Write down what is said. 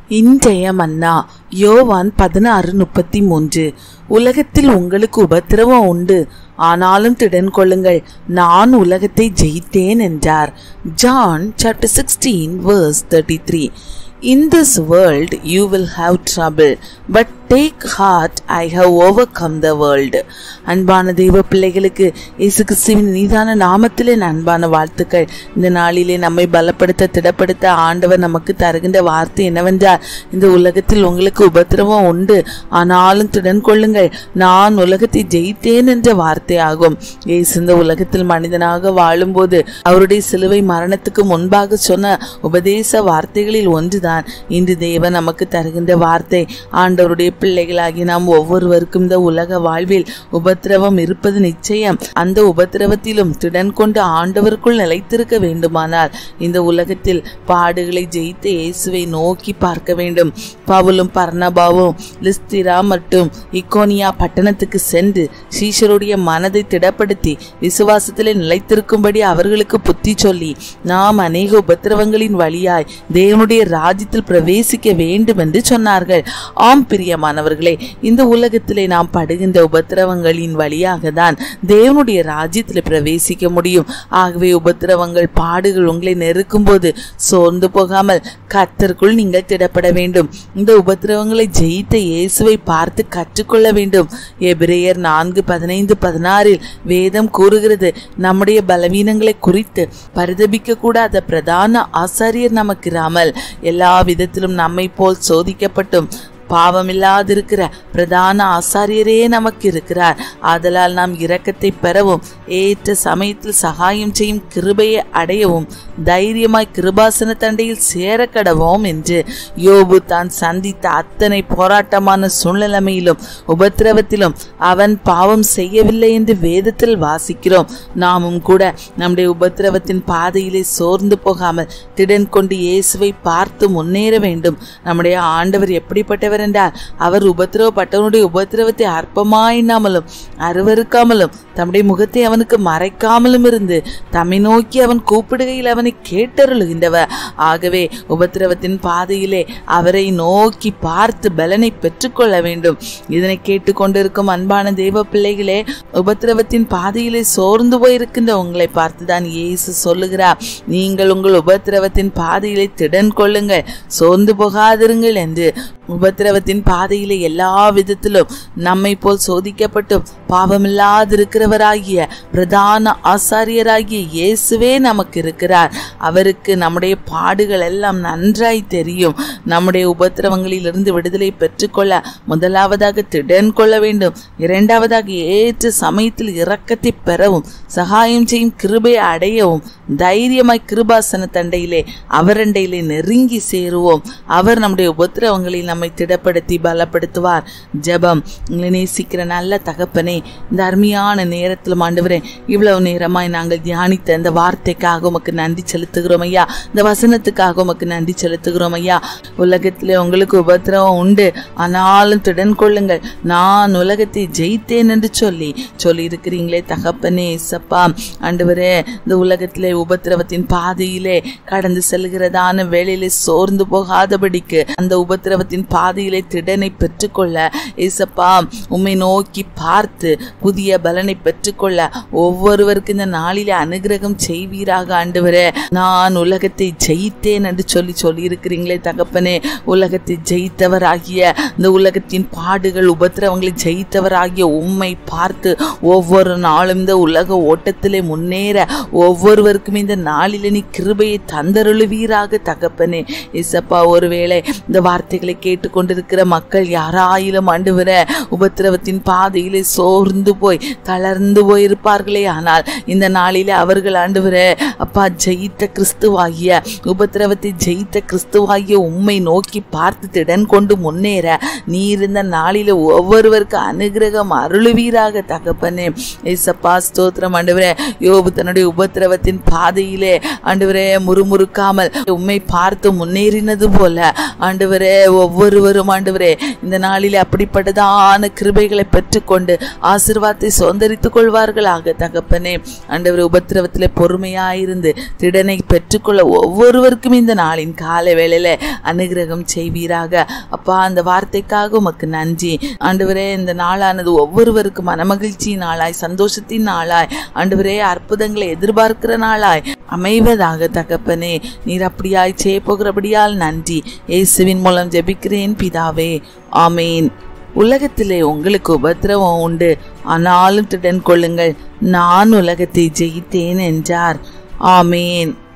இன்றைய மன்னா யோவான் பதினாறு முப்பத்தி மூன்று உலகத்தில் உங்களுக்கு உபத்திரவம் உண்டு ஆனாலும் திடன் கொள்ளுங்கள் நான் உலகத்தை ஜெயித்தேன் என்றார் John chapter sixteen verse thirty three in this world you will have trouble but take heart I have overcome the world அன்பான தெய்வ பிள்ளைகளுக்கு இயேசு கிறிஸ்துவின் நீதான நாமத்திலே என் அன்பான வாழ்த்துக்கள் இந்த நாளிலே நம்மை பலப்படுத்த திடப்படுத்த ஆண்டவர் நமக்கு தருகின்ற வார்த்தை என்னவென்றால் இந்த உலகத்தில் உங்களுக்கு உபத்திரவம் உண்டு ஆனாலும் திடன் கொள்ளுங்கள் நான் உலகத்தை ஜெயித்தேன் என்ற வார்த்தையாகும் இயேசு இந்த உலகத்தில் மனிதனாக வாழும்போது அவருடைய சிலுவை மரணத்துக்கு முன்பாக சொன்ன உபதேச வார்த்தைகளில் ஒன்றுதான் இன்று தேவன் நமக்கு தருகின்ற வார்த்தை ஆண்டவருடைய பிள்ளைகளாகி நாம் ஒவ்வொருவருக்கும் இந்த உலக வாழ்வில் உபத்திரவம் இருப்பது நிச்சயம் அந்த உபத்திரவத்திலும் திடன் கொண்டு ஆண்டவருக்குள் நிலைத்திருக்க வேண்டுமானால் இந்த உலகத்தில் பாடுகளை ஜெயித்த இயேசுவை நோக்கி பார்க்க வேண்டும் பவுலும் பர்ணபாவும் லிஸ்திரா மற்றும் இக்கோனியா பட்டணத்துக்கு சென்று சீஷருடைய மனதை திடப்படுத்தி விசுவாசத்திலே நிலைத்திருக்கும்படி அவர்களுக்கு புத்தி சொல்லி நாம் அநேக உபத்திரவங்களின் வழியாய் தேவனுடைய ராஜ்யத்தில் பிரவேசிக்க வேண்டும் என்று சொன்னார்கள் ஆம் பிரியமானவர்களே இந்த உலகத்திலே நாம் படுகின்ற உபத்திரவங்களின் வழியாக தான் தேவனுடைய ராஜ்யத்தில் பிரவேசிக்க முடியும் ஆகவே உபத்திரவங்கள் பாடுகள் உங்களை நெருக்கும் போது சோர்ந்து போகாமல் கத்தருக்குள் நீங்கள் திடப்பட வேண்டும் இந்த உபத்திரவங்களை ஜெயித்த இயேசுவை பார்த்து கற்றுக்கொள்ள வேண்டும் எபிரேயர் நான்கு பதினைந்து பதினாறில் வேதம் கூறுகிறது நம்முடைய பலவீனங்களை குறித்து பரிதபிக்க கூடாத பிரதான ஆசாரியர் நமக்கு இராமல் எல்லா விதத்திலும் நம்மை போல் சோதிக்கப்பட்டும் பாவமில்லாதிருக்கிற பிரதான ஆசாரியரே நமக்கு இருக்கிறார் ஆதலால் நாம் இரக்கத்தை பெறவும் ஏற்ற சமயத்தில் சகாயம் செய்யும் கிருபையை அடையவும் தைரியமாய் கிருபாசன தண்டையில் சேர கடவோம் என்று யோபு தான் சந்தித்த அத்தனை போராட்டமான சூழ்நிலைமையிலும் உபத்திரவத்திலும் அவன் பாவம் செய்யவில்லை என்று வேதத்தில் வாசிக்கிறோம் நாமும் கூட நம்முடைய உபத்திரவத்தின் பாதையிலே சோர்ந்து போகாமல் திடன் கொண்டு இயேசுவை பார்த்து முன்னேற வேண்டும் நம்முடைய ஆண்டவர் எப்படிப்பட்டவர் என்றால் அவர் உபத்திரவப்பட்டவனுடைய உபத்திரவத்தை அற்பமாயினாமலும் அருவருக்காமலும் தம்முடைய முகத்தை அவனுக்கு மறைக்காமலும் இருந்து தம்மை நோக்கி அவன் கூப்பிடுகையில் அவனை கேட்டருளுகின்றவர் ஆகவே உபத்திரவத்தின் பாதையிலே அவரை நோக்கி பார்த்து பலனை பெற்றுக்கொள்ள வேண்டும் இதனை கேட்டுக்கொண்டிருக்கும் அன்பான தெய்வ பிள்ளைகளே உபத்திரவத்தின் பாதையிலே சோர்ந்து போயிருக்கின்ற உங்களை பார்த்துதான் இயேசு சொல்லுகிறார் நீங்கள் உங்கள் உபத்திரவத்தின் பாதையிலே திடன் கொள்ளுங்கள் சோர்ந்து போகாதிருங்கள் என்று உபத்திரவத்தின் பாதையிலே எல்லா விதத்திலும் நம்மை போல் சோதிக்கப்பட்டும் பாவமில்லாதிருக்கிறவராகிய பிரதான ஆசாரியராகிய இயேசுவே நமக்கு இருக்கிறார் அவருக்கு நம்முடைய பாடுகள் எல்லாம் நன்றாய் தெரியும் நம்முடைய உபத்திரவங்களிலிருந்து விடுதலை பெற்றுக்கொள்ள முதலாவதாக திடன் கொள்ள வேண்டும் இரண்டாவதாக ஏற்ற சமயத்தில் இரக்கத்தை பெறவும் சகாயம் செய்யும் கிருபை அடையவும் தைரியமாய் கிருபாசன தண்டையிலே அவரண்டையிலே நெருங்கி சேருவோம் அவர் நம்முடைய உபத்திரவங்களில் நம்மை திடப்படுத்தி பலப்படுத்துவார் ஜெபம் உங்களை நேசிக்கிற நல்ல தகப்பனே இந்த அருமையான நேரத்தில் ஆண்டவரே இவ்வளவு நேரமாய் நாங்கள் தியானித்த இந்த வார்த்தைக்காக உமக்கு நன்றி செலுத்துகிறோம் ஐயா இந்த வசனத்துக்காக உமக்கு நன்றி செலுத்துகிறோம் ஐயா உலகத்திலே உங்களுக்கு உபத்திரவம் உண்டு ஆனாலும் திடன் கொள்ளுங்கள் நான் உலகத்தை ஜெயித்தேன் என்று சொல்லி சொல்லி இருக்கிறீங்களே தகப்பனே சப்பா ஆண்டவரே இந்த உலகத்திலே உபத்திரவத்தின் பாதையிலே கடந்து செல்கிறதான வேளையிலே சோர்ந்து போகாதபடிக்கு அந்த உபத்திரவத்தின் பாதையிலே திடனை பெற்றுக்கொள்ள ஏசப்பா உம்மை நோக்கி பார்த்து புதிய பலனை பெற்றுக்கொள்ள ஒவ்வொருவருக்கு இந்த நாளிலே அனுகிரகம் செய்வீராக ஆண்டவரே நான் உலகத்தை ஜெயித்தேன் என்று சொல்லி சொல்லி இருக்கிறீங்களே தகப்பனே உலகத்தை ஜெயித்தவராகிய இந்த உலகத்தின் பாடுகள் உபத்திரவங்களை ஜெயித்தவராகிய உம்மை பார்த்து ஒவ்வொரு நாளும் இந்த உலக ஓட்டத்திலே முன்னேற ஒவ்வொருவருக்கும் இந்த நாளிலே நீ கிருபையை தந்தருளுவீராக தகப்பனே இசப்பா ஒருவேளை இந்த வார்த்தைகளை கேட்டுக்கொண்டிருக்கிற மக்கள் யாராயிலும் ஆண்டவர உபத்திரவத்தின் பாதையிலே சோர்ந்து போய் தளர்ந்து போயிருப்பார்களே ஆனால் இந்த நாளிலே அவர்கள் ஆண்டவர அப்பா ஜெயித்த கிறிஸ்துவாகிய உபத்திரவத்தை ஜெயித்த கிறிஸ்துவாகிய உம்மை நோக்கி பார்த்து திடன் கொண்டு முன்னேற நீர் இந்த நாளில ஒவ்வொருவருக்கு அனுகிரகம் அருளுவீராக தகப்பனே ஏசப்பா ஸ்தோத்திரம் ஆண்டவரே யோபு தன்னுடைய உபத்திரவத்தின் பாதையிலே ஆண்டவரே முறுமுறுக்காமல் உம்மை பார்த்து முன்னேறினது போல ஆண்டவரே ஒவ்வொருவரும் ஆண்டவரே இந்த நாளிலே அப்படிப்பட்டதான கிருபைகளை பெற்றுக்கொண்டு ஆசீர்வாதத்தை சுதந்திரித்துக் கொள்வார்களாக தகப்பனே ஆண்டவர் உபத்திரவத்திலே பொறுமையாயிருந்து திடனை பெற்றுக்கொள்ள ஒவ்வொருவருக்கும் இந்த நாளின் கால வேளையில அனுகிரகம் செய்வீராக அப்பா அந்த வார்த்தைக்காக உமக்கு நன்றி ஆண்டவரே இந்த நாளானது ஒவ்வொருவருக்கும் மனமகிழ்ச்சியின் நாளாய் சந்தோஷத்தின் நாளாய் ஆண்டவரே அற்புதங்களை எதிர்பார்க்கிற நாளாய் அமைவதாக தகப்பனே நீர் அப்படியாய் செய்ய போகிறபடியால் நன்றி இயேசுவின் மூலம் ஜெபிக்கிறேன் பிதாவே ஆமேன் உலகத்திலே உங்களுக்கு உபத்திரவம் உண்டு ஆனாலும் திடன் கொள்ளுங்கள் நான் உலகத்தை ஜெயித்தேன் என்றார் ஆமேன்